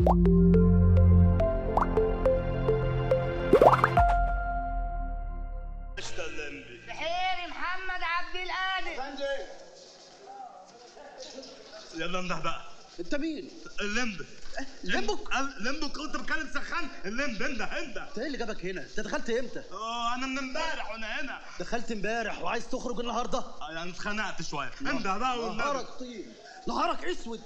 بحيري محمد عبد القادر يلا انده بقى انت مين؟ اللمب لمبك؟ اللمب كنت بكلم سخان اللمب انده انده انت ايه اللي جابك هنا؟ انت دخلت امتى؟ اه انا من امبارح وانا هنا دخلت امبارح وعايز تخرج النهارده؟ آه، يعني اتخنقت شويه انده بقى والنبي نهارك طين نهارك اسود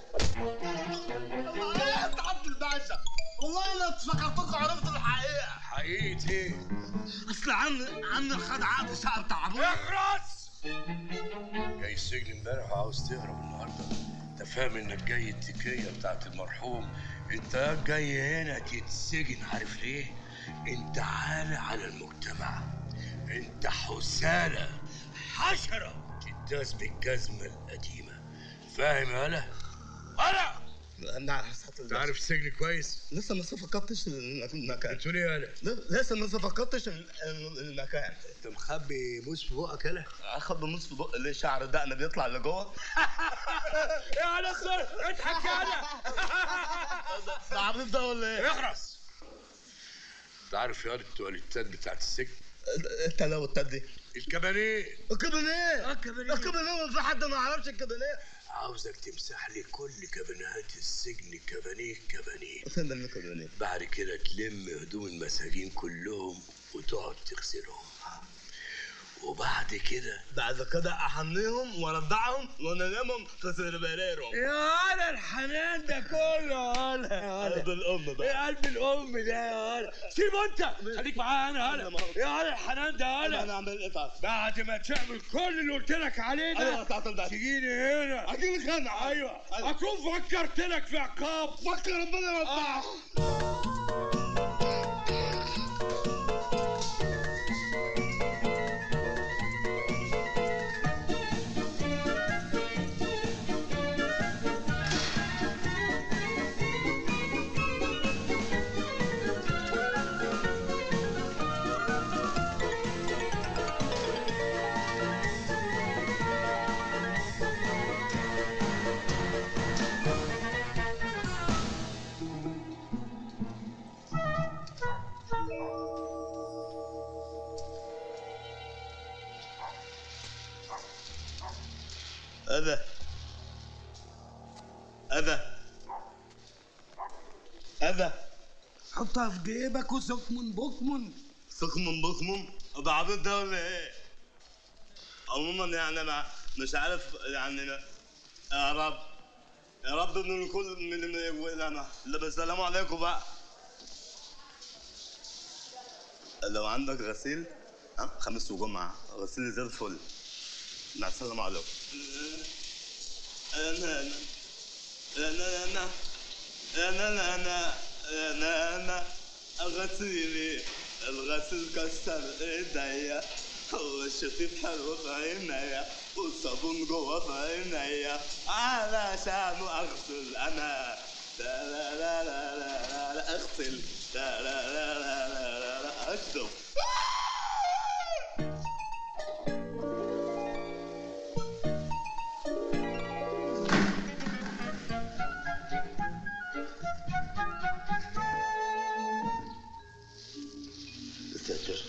يا عبد الباشا والله انا افتكرتكم عرفت الحقيقه حقيقة ايه؟ اصل عم عم خد عقد شقه بتاع ابويا اخرس جاي السجن امبارح وعاوز تهرب النهارده انت فاهم انك جاي التكية بتاعت المرحوم انت جاي هنا تتسجن عارف ليه؟ انت عالة على المجتمع انت حسالة حشرة تداس بالجزمة القديمة فاهم يا هلا؟ هلا انا انت عارف السجن كويس؟ لسه ما صفقتش المكان بتقول ايه يا هلا؟ لسه ما صفقتش المكان انت مخبي موس في بقك هلا؟ اخد بنص في بق ليه شعر دقن بيطلع لجوه يا هلا اضحك يا هلا ده عبيط ده ولا ايه؟ اخرس انت عارف يا التواليتات بتاعت السجن انت لو التدي الكبانيه الكابينيه الكابينيه. الكابينيه في حد ما يعرفش الكابينيه عاوزك تمسح لي كل كابينات السجن كبانيه كبانيه فين ده الكابينيه؟ بعد كده تلم هدوم المساجين كلهم وتقعد تغسلهم وبعد كده بعد كده احميهم وارضعهم وانامهم في سربريرهم يا هلا الحنان ده كله يا هلا يا قلب الام بقى ايه قلب الام ده يا هلا سيبه انت خليك معايا انا هلا يا هلا الحنان ده يا انا هلا اعمل ايه طيب؟ بعد ما تعمل كل اللي قلت لك عليه ايوه ده بتاعت الباشا تجيني هنا اجيب خانة ايوه اكون فكرت لك في عقاب فكر ربنا يوفقك آه. اذى اذى اذى حطها في جيبك وسكمن بكمن سخم بخم ده عبيط ده ولا ايه؟ عموما يعني انا مش عارف يعني يا رب يا رب ان الكل من من يقول انا لا السلام عليكم بقى لو عندك غسيل ها خميس وجمعة غسيل زي الفل مع السلامة عليكم انا انا انا انا انا انا انا انا غسيلي الغسيل كسر ايديا والشفيف حلو في عينيا والصابون جوه في عينيا علشان اغسل انا لا لا لا لا لا لا لا اغسل لا لا لا لا لا لا لا اكتب ساتر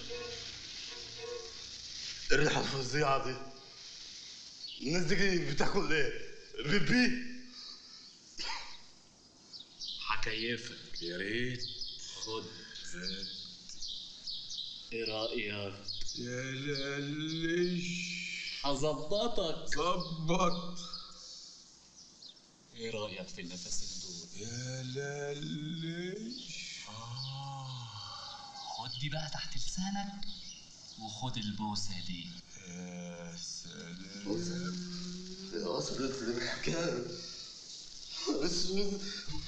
الريحة الفظيعة دي الناس دي بتاكل ايه؟ بيبي هكيفك يا ريت خد ايه رأيك؟ يا للش هظبطك ظبط ايه رأيك في النفسين دول؟ يا للش آه خد دي بقى تحت لسانك وخد البوسة دي يا سلام وصلت للحكاية اسود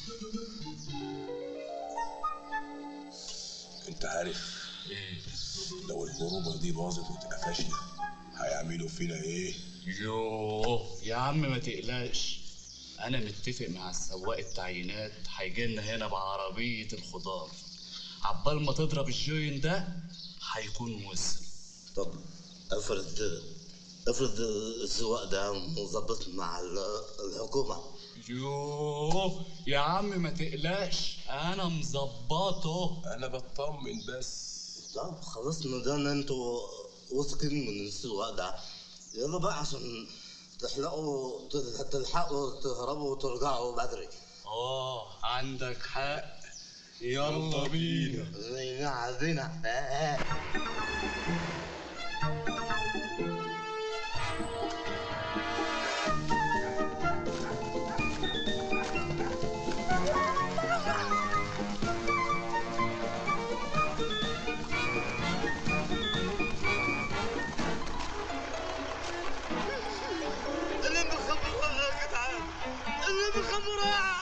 انت عارف ايه؟ لو الخروجه دي باظت وتبقى فاشله هيعملوا فينا ايه؟ يوه يا عم ما تقلقش انا متفق مع السواق التعيينات هيجي لنا هنا بعربية الخضار عبال ما تضرب الجوين ده هيكون وصل طب افرض افرض السواق ده مظبط مع ال- الحكومة يوه يا عم ما تقلقش انا مظبطه انا بطمن بس طب خلصنا ده ان انتوا واثقين من السواق ده يلا بقى عشان تحلقوا تلحقوا تهربوا وترجعوا بدري اه عندك حق يلا بينا زينا زينا اللي بالخمرة يا جدعان اللي بالخمرة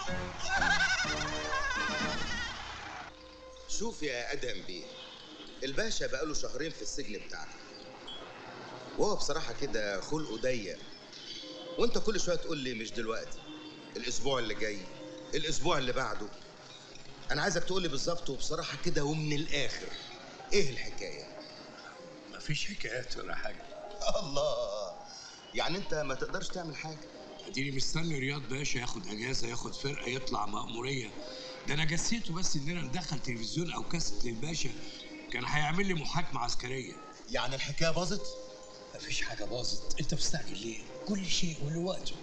شوف يا ادهم بيه الباشا بقاله شهرين في السجن بتاعنا وهو بصراحة كده خلقه ضيق وانت كل شوية تقول لي مش دلوقتي الاسبوع اللي جاي الاسبوع اللي بعده انا عايزك تقول لي بالظبط وبصراحة كده ومن الاخر ايه الحكاية مفيش حكايات ولا حاجه الله يعني انت ما تقدرش تعمل حاجة اديني مستني رياض باشا ياخد اجازه ياخد فرقه يطلع مأموريه ده انا جسيته بس اننا ندخل تلفزيون او كاسيت للباشا كان هيعمل لي محاكمه عسكريه يعني الحكاية باظت مفيش حاجه باظت انت مستعجل ليه كل شيء وله وقته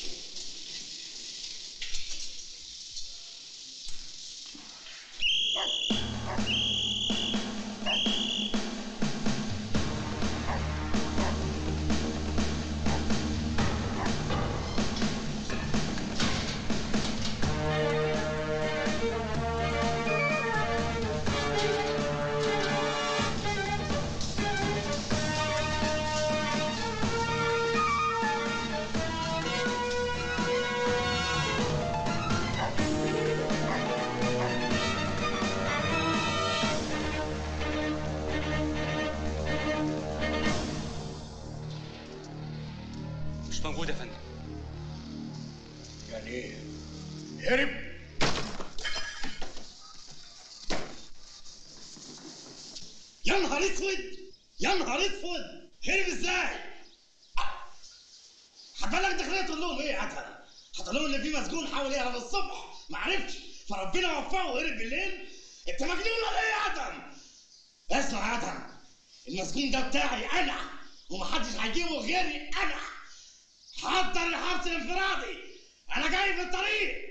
مش موجود يا فندم يعني ايه هرب يا نهار اسود يا نهار اسود هرب ازاي؟ هتبلغ داخلية تقول لهم ايه يا عتلة؟ هتقول لهم ان في مسجون حاول يهرب الصبح ما عرفش فربنا وفقه وهرب بالليل؟ انت مجنون ولا ايه يا عتم؟ اسمع يا عتم المسجون ده بتاعي انا ومحدش هيجيبه غيري انا حضر الحبس الانفرادي انا جاي في الطريق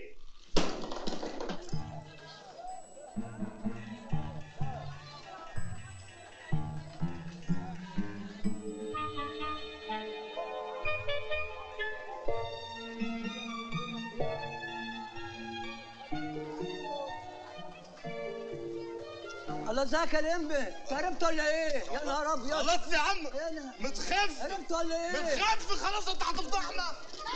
الله ازيك يا لمبي هربت ولا ايه؟ يا نهار ابيض خلاص يا عم إيه ده؟ متخف هربت ولا ايه؟ متخف خلاص انت هتفضحنا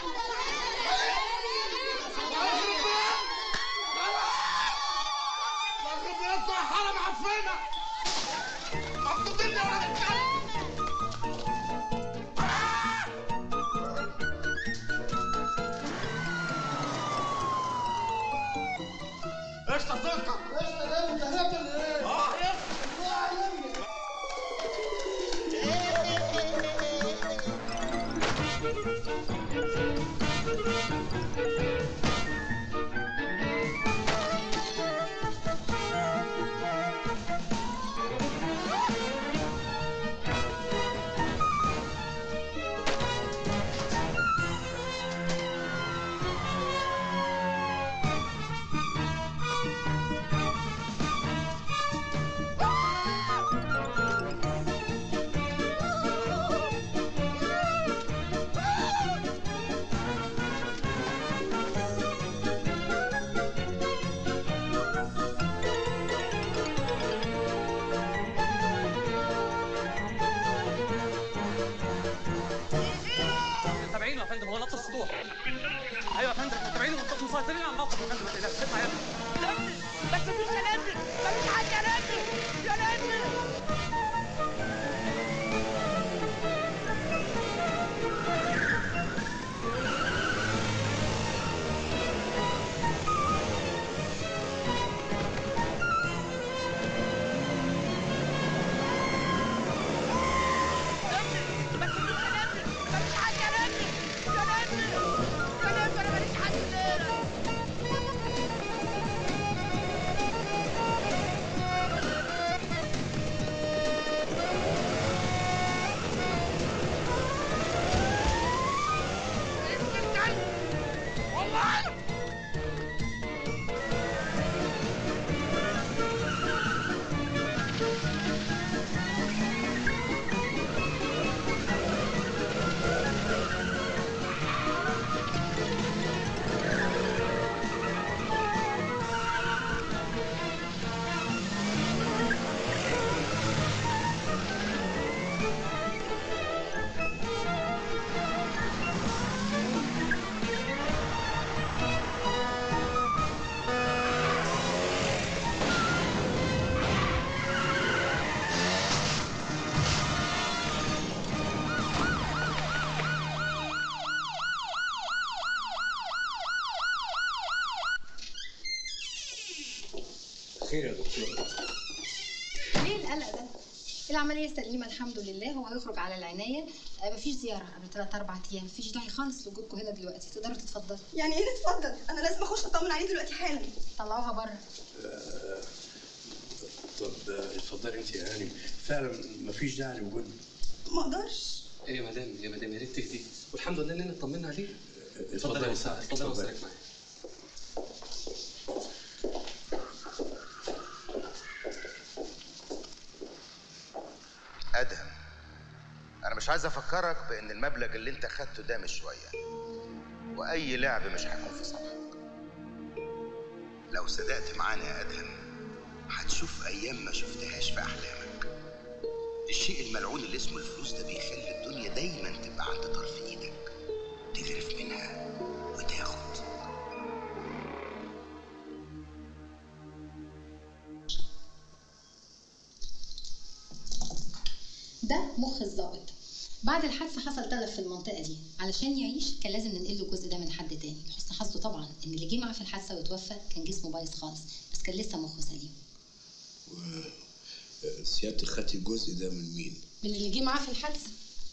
مغرب يا حرام عفينا مبسوطين يا ولد الكلب ايش تصدق؟ ايش تهرب هربت ولا ايه؟ اه هربت تابعينه يا فندم هو نط السطوح ايوه يا فندم احنا تابعينه مسيطرين على الموقف يا فندم ما تقلقش اسمع يا ابني بس مفيش يا لمبي مفيش حد يا لمبي يا لمبي بس مفيش يا لمبي مفيش حد يا لمبي يا لمبي يا لمبي انا ماليش حد خير يا دكتور ليه القلق ده؟ العملية سليمة الحمد لله هو هيخرج على العناية آه، مفيش زيارة قبل 3 4 أيام مفيش داعي خالص لوجودكم هنا دلوقتي تقدروا تتفضلوا يعني ايه نتفضل انا لازم اخش اطمن عليه دلوقتي حالا طلعوها بره طب آه، اتفضلي انت يا هانم فعلا مفيش داعي لوجود ما اقدرش ايه يا مدام يا مدام يا ريت تهدي والحمد لله اننا اطمنا عليه اتفضل اتفضلي يا وسام اتفضل اتفضلي. وسامك معايا ادهم انا مش عايز افكرك بان المبلغ اللي انت خدته ده مش شويه واي لعب مش هيكون في صالحك لو صدقت معانا يا ادهم هتشوف ايام ما شفتهاش في احلامك الشيء الملعون اللي اسمه الفلوس ده بيخلي الدنيا دايما تبقى عند طرف ايدك تغرف منها وتاخد ده مخ الضابط بعد الحادثة حصل تلف في المنطقة دي علشان يعيش كان لازم ننقل له الجزء ده من حد تاني لحسن حظه طبعا ان اللي جه معاه في الحادثة وتوفى كان جسمه بايظ خالص بس كان لسه مخه سليم آه، سيادتك خدتي الجزء ده من مين؟ من اللي جه معاه في الحادثة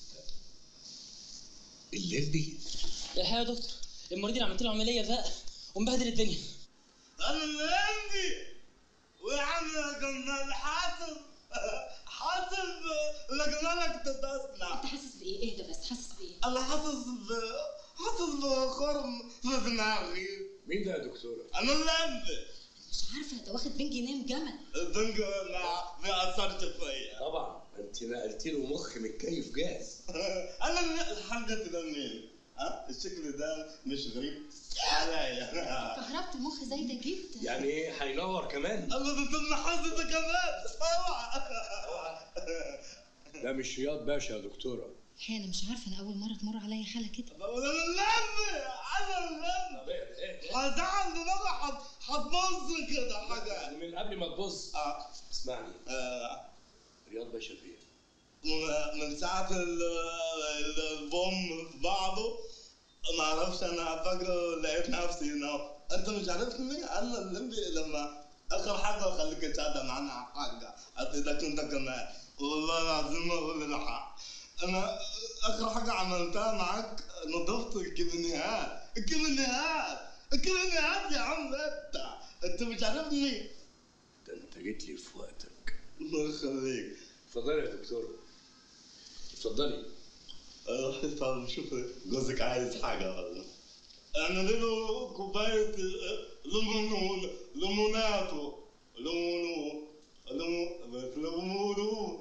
الليمبي الحقيقه يا دكتور المريض اللي عملت له عمليه فاق ومبهدل الدنيا انا اللي عندي وعم كنا حاسب حاسب لقنا لك تتصنع انت حاسس بايه اهدى بس حاسس بايه انا حاسس ب حاسس بخرم في دماغي مين ده يا دكتورة؟ انا اللي عندي مش عارفه انت واخد بنج نام جمل الدنج ما ما اثرت فيا طبعا انت نقلت له مخ متكيف جاهز انا اللي الحاجة ده مين؟ ها الشكل ده مش غريب عليا كهربت المخ زي ده جدا يعني ايه هينور كمان؟ الله ده تم حظك كمان اوعى ده مش رياض باشا يا دكتورة الحقيقه انا مش عارفه انا اول مره تمر عليا حاله كده انا اللمبي انا اللمبي هزعل دماغي حت- هتبص كده حاجة من قبل ما تبص آه. اسمعني آه. رياض باشا فين؟ من- من ساعة ال- ال- البوم في بعضه ما اعرفش انا فاكره لقيت نفسي هنا انت مش عارفني انا اللمبي لما اخر حاجة خليك تشهد معانا حاجة افيدك انت كمان والله العظيم اقول الحق انا اخر حاجة عملتها معاك نظفت الكيمينيات الكيمينيات الكيمينيات يا عم انت انت مش عارفني ده انت جيت لي في وقتك الله يخليك اتفضلي يا دكتورة اتفضلي آه، طب شوف جوزك عايز حاجة والله اعمل له كوباية آه، ليمون ليموناتو ليمونو ليمون ليمونو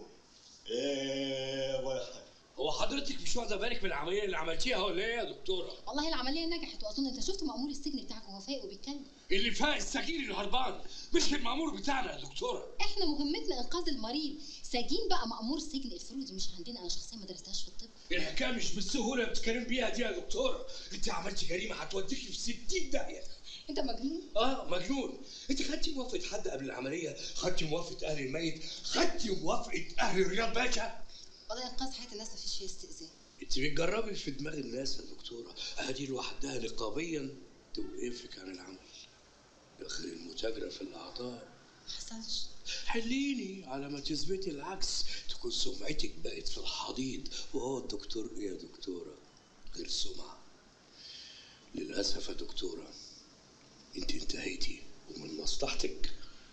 ايه باي هو حضرتك مش واخده بالك من العمليه اللي عملتيها ولا ايه يا دكتوره؟ والله العمليه نجحت واظن انت شفت مأمور السجن بتاعك وهو فايق وبيتكلم اللي فاق السجين الهربان مش المأمور بتاعنا يا دكتوره احنا مهمتنا انقاذ المريض سجين بقى مأمور سجن الفروع دي مش عندنا انا شخصيا ما درستهاش في الطب الحكايه مش بالسهوله اللي بتتكلم بيها دي يا دكتوره انت عملتي جريمه هتوديكي في 60 داهيه انت مجنون اه مجنون انت خدتي موافقه حد قبل العمليه خدتي موافقه اهل الميت خدتي موافقه اهل رياض باشا والله انقاذ حياه الناس مفيش فيه استئذان انت بتجربي في دماغ الناس يا دكتوره ادي لوحدها نقابيا توقفك عن العمل اخر المتاجره في الاعضاء ما حصلش حليني على ما تثبتي العكس تكون سمعتك بقت في الحضيض وهو الدكتور ايه يا دكتوره غير سمعه للاسف يا دكتوره انت انتهيتي ومن مصلحتك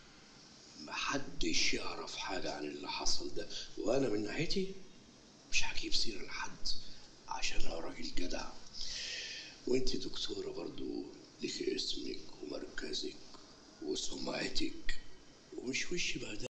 محدش يعرف حاجه عن اللي حصل ده وانا من ناحيتي مش هجيب سيره لحد عشان انا راجل جدع وانت دكتوره برضو ليكي اسمك ومركزك وسمعتك ومش وش بهدلة